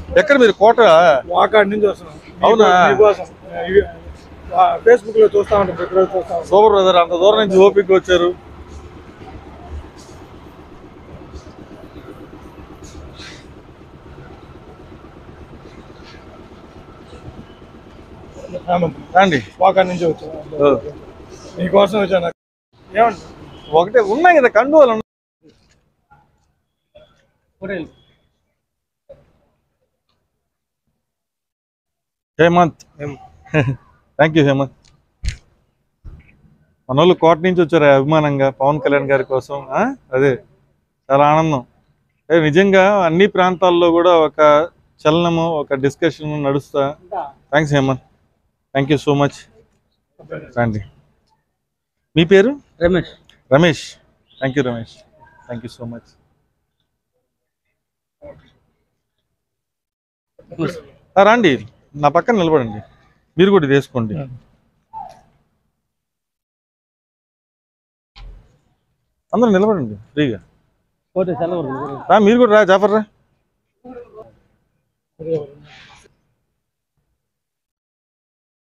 ఎక్కడ మీరు కోట వాకాడి నుంచి వస్తున్నాం అవునా? మీకోసం ఫేస్బుక్ లో చూస్తా ఉంటాం ప్రతిరోజు చూస్తా ఉంటాం సూపర్ బ్రదర్ అంత దూరం నుంచి ఓపిక వచ్చారు రండి వాకాడి నుంచి వచ్చాను ఓ. మీకోసం వచ్చాను ఏమండి ఒకటే ఉన్నాయి కదా కండువాలు ఉన్నాయి. హేమంత్ థ్యాంక్ యూ హేమంత్ మన వాళ్ళు కోట నుంచి వచ్చారు అభిమానంగా పవన్ కళ్యాణ్ గారి కోసం ఆ? అదే చాలా ఆనందం ఏ, నిజంగా అన్ని ప్రాంతాల్లో కూడా ఒక చలనము ఒక డిస్కషన్ నడుస్తా thanks Hemant thank you so much రండి మీ పేరు Ramesh Ramesh thank you Ramesh thank you so much ఆ, రండి నా పక్కన నిలబడండి మీరు కూడా ఇది వేసుకోండి అందరూ నిలబడండి ఫ్రీగా ఫోటో సెలవు రా మీరు కూడా రా జాఫర్ రా